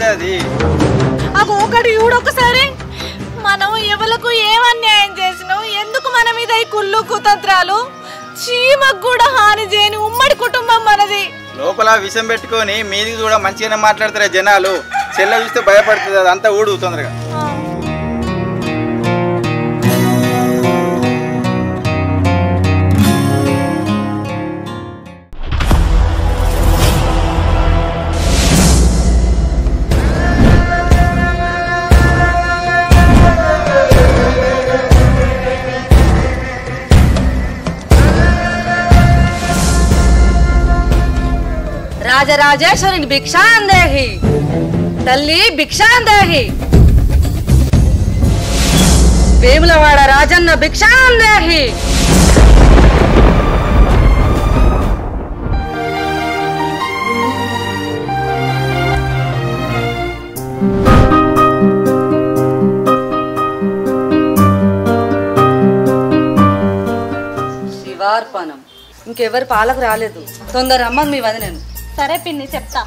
చెల్లె అది ఆ ఒకటి చూడొకసారి మనం ఎవలకు ఏం అన్యాయం చేసినాం ఎందుకు మన మీద ఈ కుళ్ళు కుతంత్రాలు చీమకు కూడా హాని చేయని ఉమ్మడి కుటుంబం మనది లోపల విషం పెట్టుకొని మీదికి కూడా మంచిగానే మాట్లాడతారే జనాలు చెల్లె చూస్తే భయపడుతుంది అది అంతా ఊడు తొందరగా రాజరాజేశ్వరిని భిక్షాందేహి తల్లి భిక్షాందేహి వేములవాడ రాజన్న భిక్షాందేహి శివార్పణం ఇంకెవరు పాలకు రాలేదు తొందర అమ్మ మీ వదిలేను సరే పిన్ని చెప్తా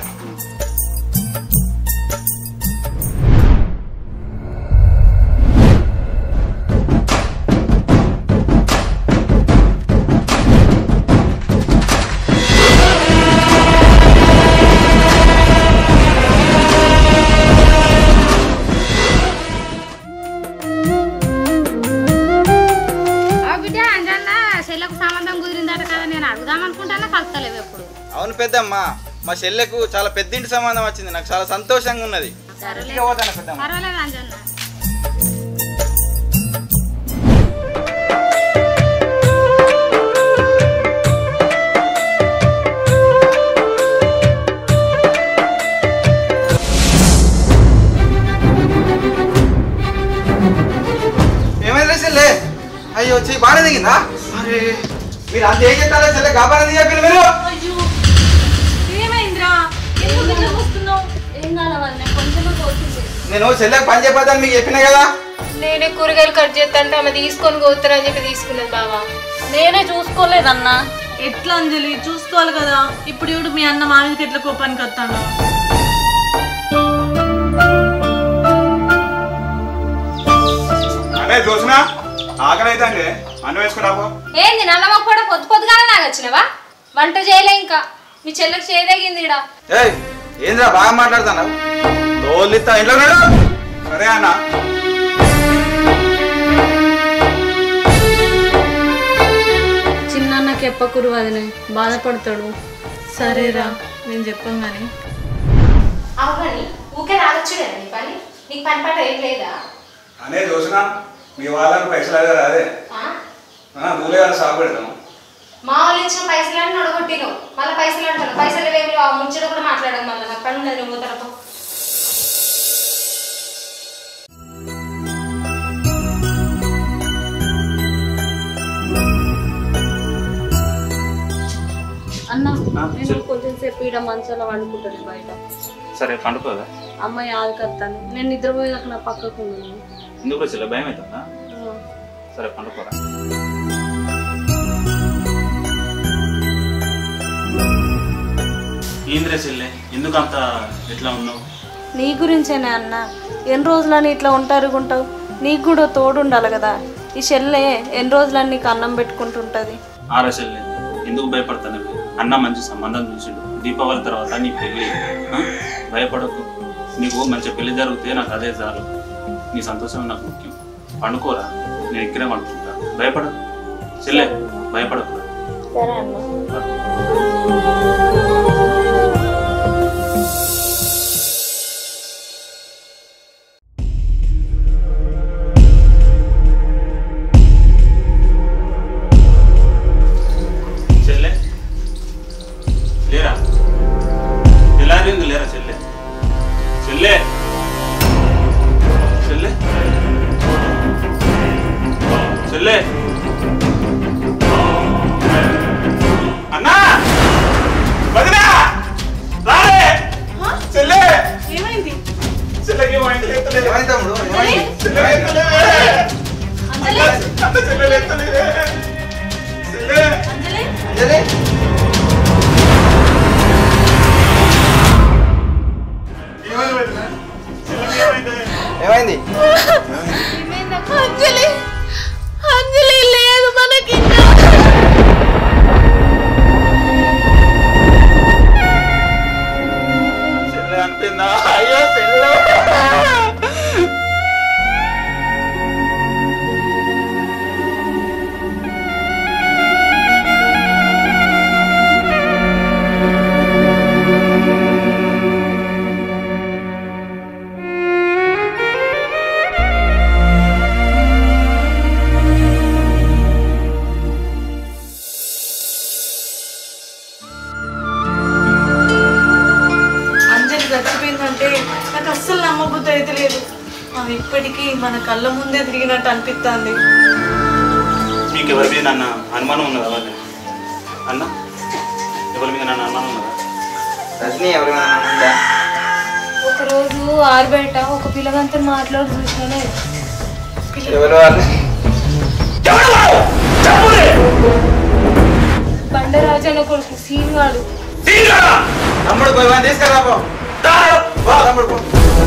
ఆ బిడ్డ అంజన్న చెల్లకు సంబంధం కుదిరిందట కదా నేను అడుగుదాం అనుకుంటానా కలుస్తలేవు ఎప్పుడు అవును పెద్దమ్మ మా చెల్లెకు చాలా పెద్దింటి సంబంధం వచ్చింది నాకు చాలా సంతోషంగా ఉన్నది ఇంటికి పోతాను పెద్దమ్మ పర్వాలేదు అంజన్న ఏమైంది చెల్లె అయ్యో వచ్చి బాగానే దిగిందా అరే మీరు అంత ఏం చేస్తారో చెల్లె గాబానే దిగారు మీరు ఏమైందిరా ఎందుకు ఇట్లా వస్తున్నావు ఏం కావాలి కొంచెమే పోతుంది నేను చెల్లెకి పని చెప్పొద్దని మీకు చెప్పినా కదా నేనే కూరగాయలు కట్ చేస్తాంటే ఆమె తీసుకొని పోతారని చెప్పి తీసుకున్నది బావా నేనే చూసుకోలేదన్నా ఎట్లా అంజలి చూసుకోవాలి కదా ఇప్పుడు ఇప్పుడు మీ అన్న మా మీదకి ఎట్లా కోపానికి వస్తాను అనే చూసినా ఆకలి అయితే అండి అన్నం వేసుకున్నావు ఏంది నల్లమ్మ కూడా పొద్దు పొద్దుగా నాకు వచ్చినవా వంట చేయలే ఇంకా మీ చెల్లెకి చేయదగింది ఇడా ఏయ్ ఏంద్రా బాగా మాట్లాడుతున్నావు తోలిస్తా ఇంట్లో ఉన్నాడు సరే అన్న చిన్నన్నకి ఎప్పకురు వదిలే బాధపడతాడు సరేరా నేను చెప్పాం కానీ అవునని ఊకే రావచ్చు కదా నీ పని నీకు పని పాట ఏం లేదా అనే చూసినా మీ వాళ్ళని పైసలు అడిగారు అదే ఆ? ఆ, నువ్వులే కానీ సాగు పెడతాను మా వాళ్ళు ఇచ్చిన పైసలని నొడగొట్టిను మళ్ళీ పైసలు అంటాను పైసలు వేమి ఆ ముచ్చట కూడా మాట్లాడడం మళ్ళీ నాకు పని ఉన్నది నువ్వు తరపు అన్న నేను కొంచెం సేపు ఈడ మంచాల వండుకుంటాను బయట సరే పండుకోదా అమ్మాయి ఆదుకొస్తాను నేను నిద్రపోయాక నా పక్కకు ఉన్నాను ఎందుకు వచ్చి భయం అవుతుందా సరే పండుకోరా ఏంద్రే చెల్లె ఎందుకు అంత ఎట్లా ఉన్నావు నీ గురించేనే అన్న ఎన్ని రోజులని ఇట్లా ఒంటరిగుంటావు నీకు కూడా తోడు ఉండాలి కదా ఈ చెల్లె ఎన్ని రోజులని నీకు అన్నం పెట్టుకుంటుంటది ఆరా చెల్లె ఎందుకు భయపడతాను అన్న మంచి సంబంధం చూసిండు దీపావళి తర్వాత నీ పెళ్ళి ఆ? భయపడకు నీకు మంచి పెళ్లి జరిగితే నాకు అదే చాలు నీ సంతోషం నాకు ముఖ్యం పండుకోరా నేను ఇక్కడే పండుకుంటా భయపడకు చెల్లె భయపడకు సరే అన్న చెల్లె లేరా తెల్లారింది లేరా చెల్లె చెల్లె చెల్లె చెల్లె అన్నా వదిలే ఏమైంది అంజలి అంజలి లేదు మనకి చెల్లె అనిపిందా అయ్యో చెల్లె అంజలి చచ్చిపోయిందంటే నాకు అస్సలు నమ్మబుద్ధి అయితే లేదు ఆమె ఇప్పటికీ మన కళ్ళ ముందే తిరిగినట్టు అనిపిస్తుంది మీకు ఎవరి మీద నన్న అనుమానం ఉన్నదా వాళ్ళు అన్న ఎవరి మీద నన్ను అనుమానం ఉన్నదా రజనీ ఎవరైనా ఉందా ఒకరోజు ఆరుబయట ఒక పిల్లగంతో మాట్లాడి చూసినానే ఎవరు వాళ్ళు బండరాజన్న కొడుకు సీన్ వాడు తమ్ముడు పోయి వాడిని తీసుకురా పో పో, తమ్ముడు పో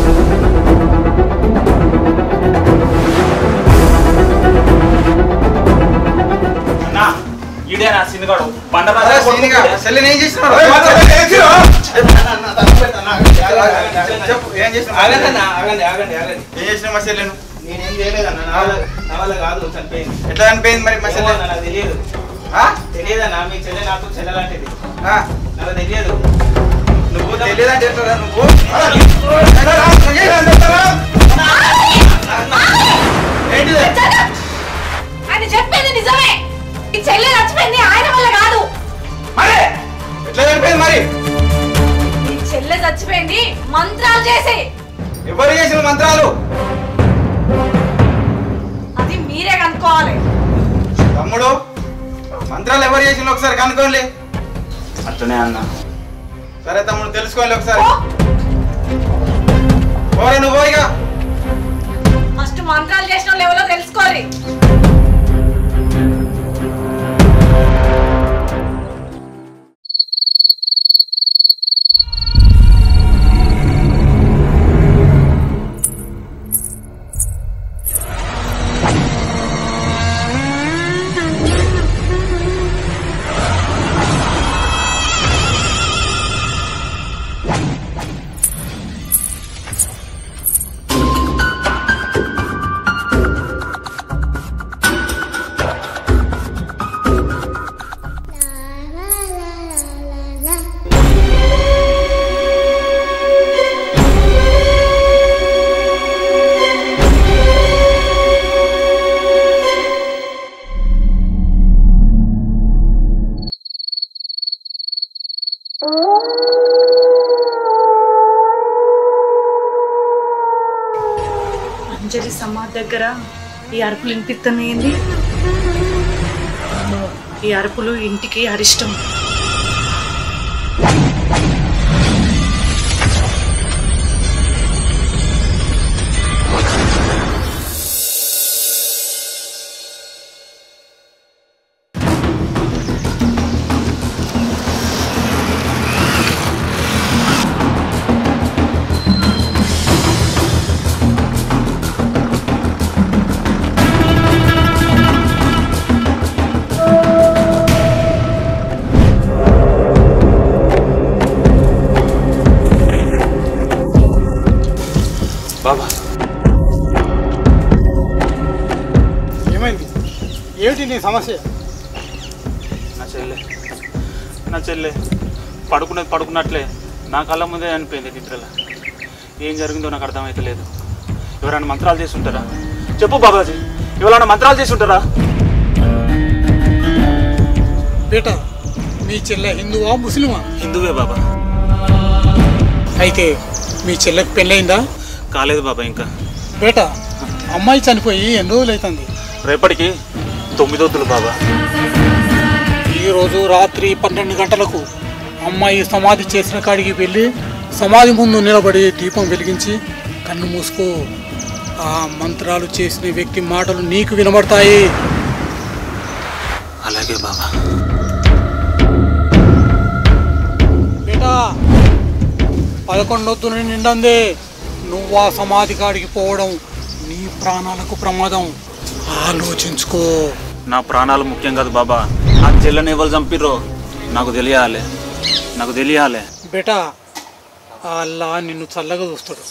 అన్న ఈడే నా సినిగాడు అరే బండరాజా సీనిగా చెల్లిని ఏం చేసినాడు చెప్పు ఏం చేసినావు ఆగండి అన్న, ఆగండి ఆగండి ఆగండి ఏం చేసినావు మా చెల్లెను నేనేం చేయలేదన్న నా వల్ల నా వల్ల కాదు చనిపోయింది ఎట్లా చనిపోయింది మరి మా ఏమో చెల్లె అన్న, నాకు తెలియదు ఆ? తెలియదన్నా మీ చెల్లె నాకు చెల్లె లాంటిది ఆ? నాకు తెలియదు నువ్వు తెలియదంటే ఎట్లా నువ్వు ఏంటిది ఆయన చెప్పేది నిజమే ఈ చెల్లె చచ్చిపోయింది ఆయన వల్ల కాదు మరి ఎట్లా చనిపోయింది మరి ఈ చెల్లె చచ్చిపోయింది మంత్రాలు చేసి ఎవరు చేసిన మంత్రాలు అది మీరే కనుక్కోవాలి తమ్ముడు మంత్రాలు ఎవరు చేసిన ఒకసారి కనుక్కోండి అట్లనే అన్న సరే తమ్ముడు తెలుసుకోండి ఒకసారి పో. పోరా నువ్వు ఇక ఫస్ట్ మంత్రాలు చేసిన వాళ్ళు ఎవరో తెలుసుకోవాలి అంజలి సమాధి దగ్గర ఈ అరుపులు వినిపిస్తున్నాయండి అమ్మో, ఈ అరుపులు ఇంటికి అరిష్టం బాబా ఏమైంది ఏమిటి నీ సమస్య నా చెల్లె నా చెల్లె పడుకున్నది పడుకున్నట్లే నా కళ్ళ ముందే అనిపోయింది నిద్రలో ఏం జరిగిందో నాకు అర్థమైతలేదు ఎవరైనా మంత్రాలు చేసి ఉంటారా చెప్పు బాబాజీ ఎవరైనా మంత్రాలు చేసి ఉంటారా బేట మీ చెల్లె హిందువా ముస్లిమా హిందువే బాబా అయితే మీ చెల్లెకి పెళ్ళయిందా కాలేదు బాబా ఇంకా బేట అమ్మాయి చనిపోయి ఎన్ని రోజులు అవుతుంది రేపటికి తొమ్మిదొద్దులు బాబా ఈరోజు రాత్రి పన్నెండు గంటలకు అమ్మాయి సమాధి చేసిన కాడికి వెళ్ళి సమాధి ముందు నిలబడి దీపం వెలిగించి కన్ను మూసుకో ఆ మంత్రాలు చేసిన వ్యక్తి మాటలు నీకు వినబడతాయి అలాగే బాబా బేటా పదకొండొద్దున నిండందే నువ్వు ఆ సమాధి కాడికి పోవడం నీ ప్రాణాలకు ప్రమాదం ఆలోచించుకో నా ప్రాణాలు ముఖ్యం కాదు బాబా ఆ చెల్లెని ఎవరు చంపిర్రో నాకు తెలియాలి నాకు తెలియాలి బేటా ఆ అల్లా నిన్ను చల్లగా చూస్తాడు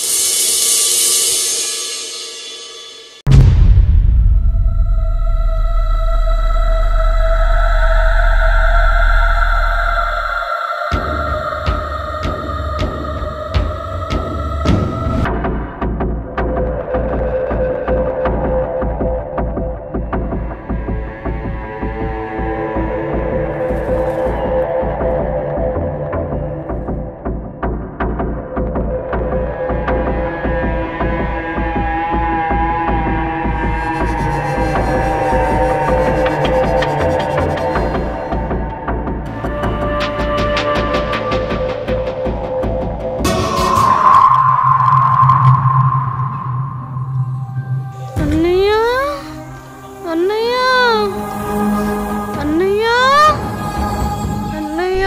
అన్నయ్య అన్నయ్య అన్నయ్య అన్నయ్య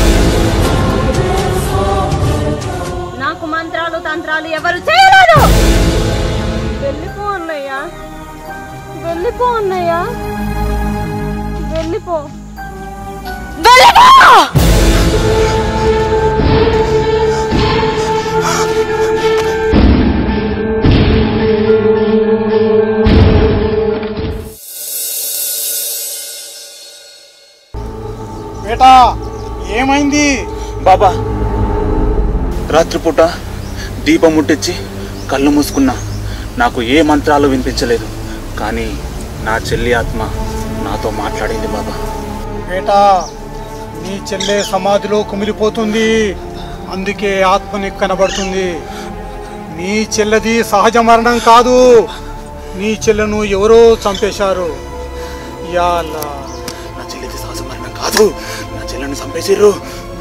నాకు మంత్రాలు తంత్రాలు ఎవరు చేయలేదు వెళ్ళిపో అన్నయ్య వెళ్ళిపో అన్నయ్య వెళ్ళిపో వెళ్ళిపో బేటా ఏమైంది బాబా రాత్రిపూట దీపం ముట్టించి కళ్ళు మూసుకున్నా నాకు ఏ మంత్రాలు వినిపించలేదు కానీ నా చెల్లి ఆత్మ నాతో మాట్లాడింది బాబా బేటా నీ చెల్లె సమాధిలో కుమిలిపోతుంది అందుకే ఆత్మ నీకు కనబడుతుంది నీ చెల్లెది సహజ మరణం కాదు నీ చెల్లెను ఎవరో చంపేశారు యా అల్లా. నా చెల్లిది సహజ మరణం కాదు నా చెల్లెని చంపేసిర్రు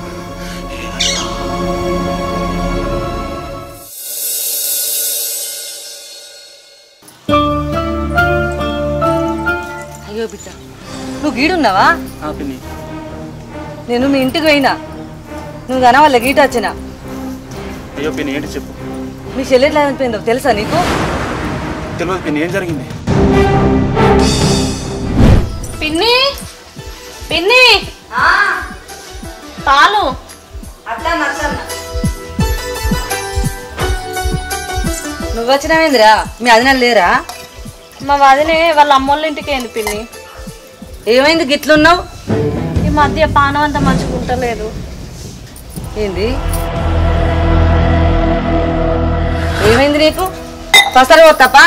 అయ్యో బిడ్డ నువ్వు గీడున్నావా ఆ పిన్ని నేను మీ ఇంటికి పోయినా నువ్వు కన వాళ్ళ గీట వచ్చిన అయ్యో పిన్ని ఏంటి చెప్పు మీ చెల్లి ఎట్లా అనిపోయిందో తెలుసా నీకు తెలియదు పిన్ని ఏం జరిగింది పిన్ని పిన్ని పాలు అట్లా నువ్వు వచ్చినావేందిరా మీ అదినాలు లేరా మా వదినే వాళ్ళ అమ్మోళ్ళ ఇంటికి ఏంది పిన్ని ఏమైంది గిట్లున్నావు ఈ మధ్య పానం అంత మంచిగా ఉంటలేదు ఏంది ఏమైంది నీకు ఫస్ట్ పోతాపా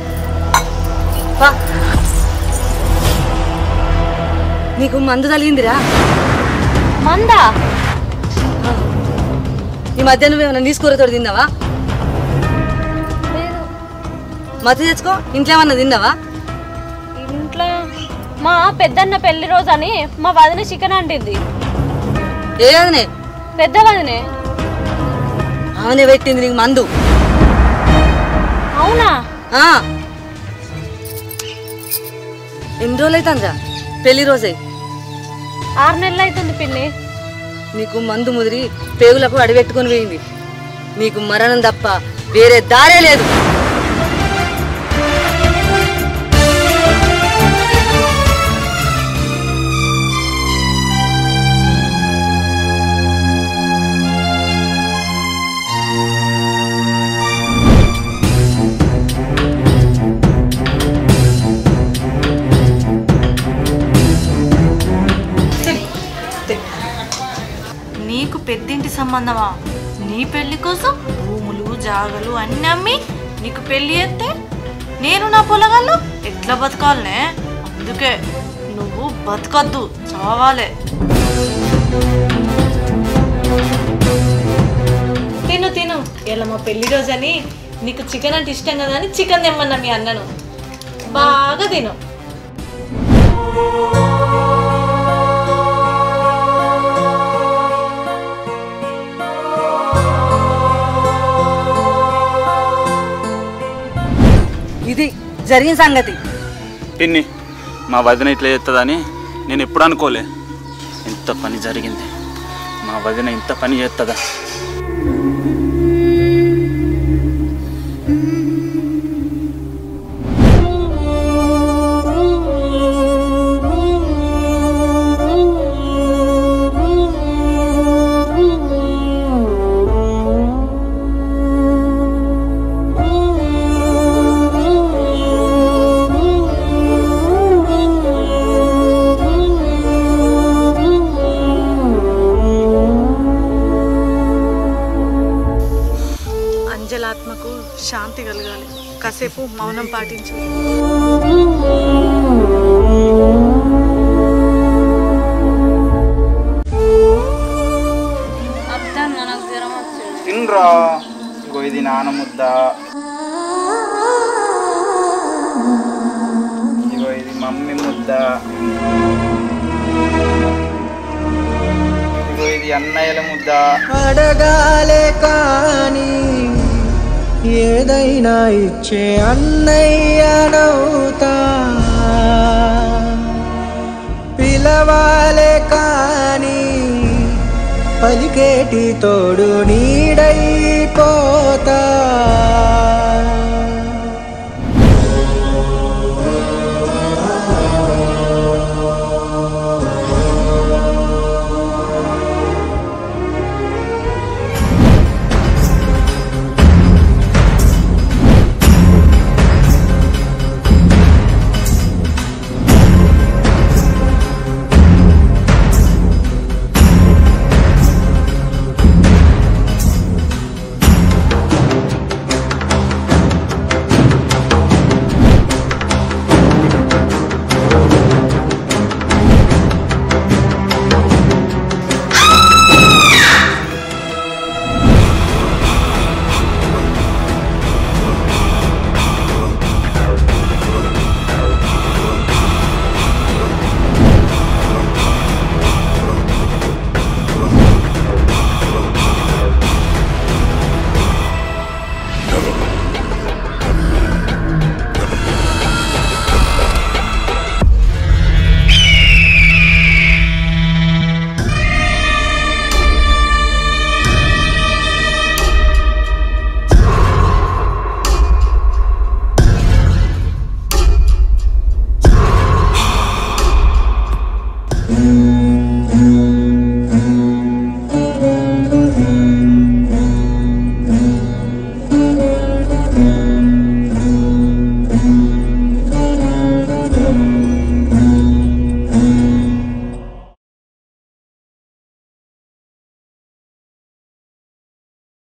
నీకు మందు తగిలిందిరా మందా ఈ మధ్య నువ్వేమైనా నీసుకూరతో తిన్నావా లేదు మతి తెచ్చుకో ఇంట్లో ఏమన్నా తిన్నావా ఇంట్లో మా పెద్దన్న పెళ్లి రోజు అని మా వదిన చికెన్ అంటింది ఏదనే పెద్ద వదినే ఆమెనే పెట్టింది నీకు మందు అవునా ఆ. ఎన్ని రోజులు అవుతుందిరా పెళ్లి రోజై ఆరు నెలలు అవుతుంది పిన్ని నీకు మందు ముదిరి పేగులకు అడిపెట్టుకొని పోయింది నీకు మరణం తప్ప వేరే దారే లేదు నీకు పెద్దింటి సంబంధమా నీ పెళ్లి కోసం భూములు జాగలు అన్ని అమ్మి నీకు పెళ్లి చేస్తే నేను నా పొలగాళ్ళు ఎట్లా బతకాలనే అందుకే నువ్వు బతకద్దు చావాలే తిను తిను ఇలా మా పెళ్లి రోజని నీకు చికెన్ అంటే ఇష్టం కదా అని చికెన్ తెమ్మన్నా మీ అన్నను బాగా తిను ఇది జరిగిన సంగతి పిన్ని మా వదిన ఇట్లా చేస్తుందని నేను ఎప్పుడు అనుకోలే ఇంత పని జరిగింది మా వదిన ఇంత పని చేస్తుందా అన్నయ్యల ఆత్మకు శాంతి కలగాలి కాసేపు మౌనం పాటించు అత్తన్న నాకు జ్వరం వచ్చింది తినరా ఇంకో ఇది నాన్న ముద్ద ఇగో ఇది మమ్మీ ముద్ద ఇగో ఇది అన్నయ్యల ముద్ద అడగాలే కాని ఏదైనా ఇచ్చే అన్నయ్యనవుతా పిలవాలే కాని పలికేటి తోడు నీడ